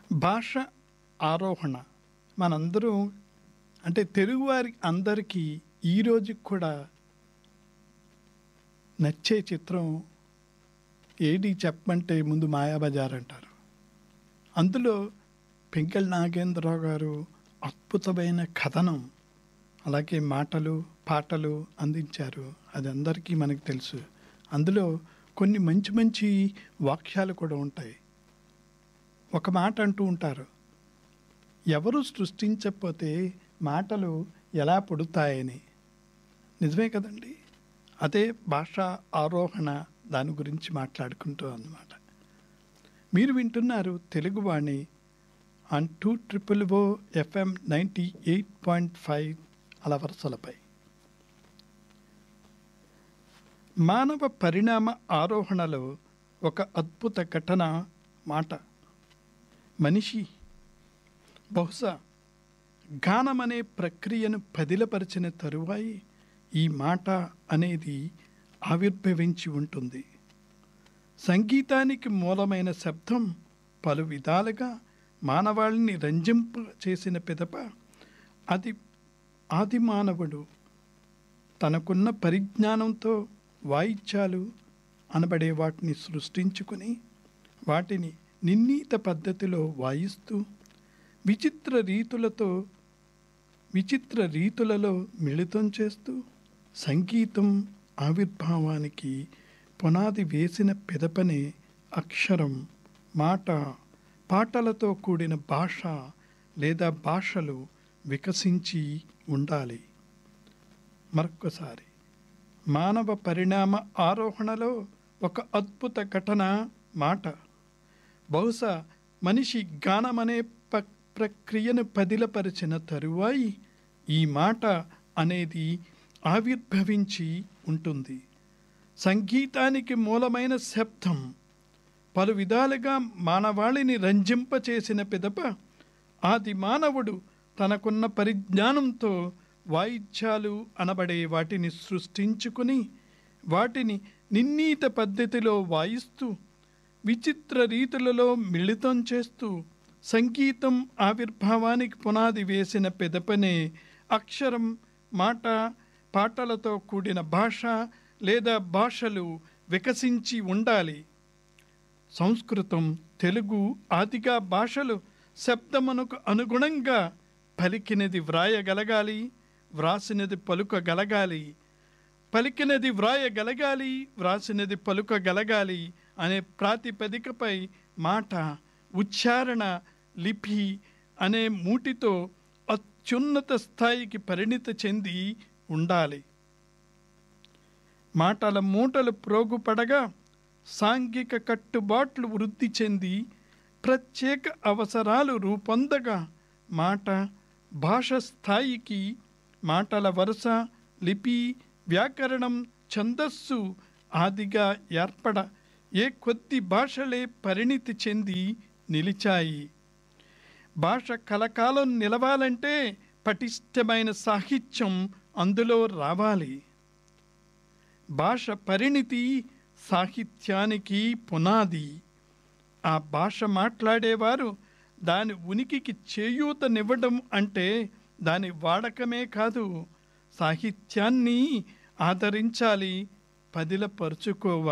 భాష ఆరోహణ మనందరం అంటే తెలుగువారి అందరికీ ఈ రోజుకి కూడా నచ్చే చిత్రం ఏది చెప్పమంటే ముందు మాయాబజార్ అంటారు అందులో పెంకల్ నాగేంద్రరావు గారు అద్భుతమైన కథనం అలాగే మాటలు పాటలు అందించారు అది అందరికీ మనకు తెలుసు అందులో కొన్ని మంచి మంచి వాక్యాలు కూడా ఉంటాయి ఒక మాట అంటూ ఉంటారు ఎవరు సృష్టించకపోతే మాటలు ఎలా పుడతాయని నిజమే కదండి అదే భాష ఆరోహణ దాని గురించి మాట్లాడుకుంటూ అన్నమాట మీరు వింటున్నారు Teluguvani on two triple O FM ninety eight point five అలవరసలపై మానవ పరిణామ ఆరోహణలో ఒక అద్భుత ఘటన మాట మనిషి బహుశా గానమనే ప్రక్రియను పదిలపరిచిన తరువాయి ఈ మాట అనేది ఆవిర్భవించి ఉంటుంది సంగీతానికి మూలమైన శబ్దం పలు విధాలుగా మానవాళిని రంజింప చేసిన పిదప అది ఆది మానవుడు తనకున్న పరిజ్ఞానంతో వాయిద్యాలు అనబడే వాటిని సృష్టించుకుని వాటిని నిర్ణీత పద్ధతిలో వాయిస్తూ విచిత్ర రీతులతో విచిత్ర రీతులలో మిళితం చేస్తూ సంగీతం ఆవిర్భావానికి పునాది వేసిన పిదపనే అక్షరం మాట పాటలతో కూడిన భాష లేదా భాషలు వికసించి ఉండాలి మరొక్కసారి మానవ పరిణామ ఆరోహణలో ఒక అద్భుత ఘటన మాట బహుశా మనిషి గానమనే ప ప్రక్రియను పదిలపరిచిన తరువాయి ఈ మాట అనేది ఆవిర్భవించి ఉంటుంది సంగీతానికి మూలమైన శబ్దం పలు విధాలుగా మానవాళిని రంజింపచేసిన పిదప ఆది మానవుడు తనకున్న పరిజ్ఞానంతో వాయిద్యాలు అనబడే వాటిని సృష్టించుకుని వాటిని నిర్ణీత పద్ధతిలో వాయిస్తూ విచిత్ర రీతులలో మిళితం చేస్తూ సంగీతం ఆవిర్భావానికి పునాది వేసిన పెదపనే అక్షరం మాట పాటలతో కూడిన భాష లేదా భాషలు వికసించి ఉండాలి సంస్కృతం తెలుగు ఆదిగా భాషలు శబ్దమునకు అనుగుణంగా పలికినది వ్రాయగలగాలి వ్రాసినది పలుకగలగాలి పలికినది వ్రాయగలగాలి వ్రాసినది పలుకగలగాలి అనే ప్రాతిపదికపై మాట ఉచ్చారణ లిపి అనే మూటితో అత్యున్నత స్థాయికి పరిణితి చెంది ఉండాలి మాటల మూటలు ప్రోగుపడగా సాంఘిక కట్టుబాట్లు వృద్ధి చెంది ప్రత్యేక అవసరాలు రూపొందగా మాట భాష స్థాయికి మాటల వరుస లిపి వ్యాకరణం ఛందస్సు ఆదిగా ఏర్పడ ఏ కొద్ది భాషలే పరిణితి చెంది నిలిచాయి భాష కలకాలం నిలవాలంటే పటిష్టమైన సాహిత్యం అందులో రావాలి భాష పరిణితి సాహిత్యానికి పునాది ఆ భాష మాట్లాడేవారు దాని ఉనికికి చేయూతనివ్వడం అంటే దాని వాడకమే కాదు సాహిత్యాన్ని ఆదరించాలి పదిలపరుచుకోవాలి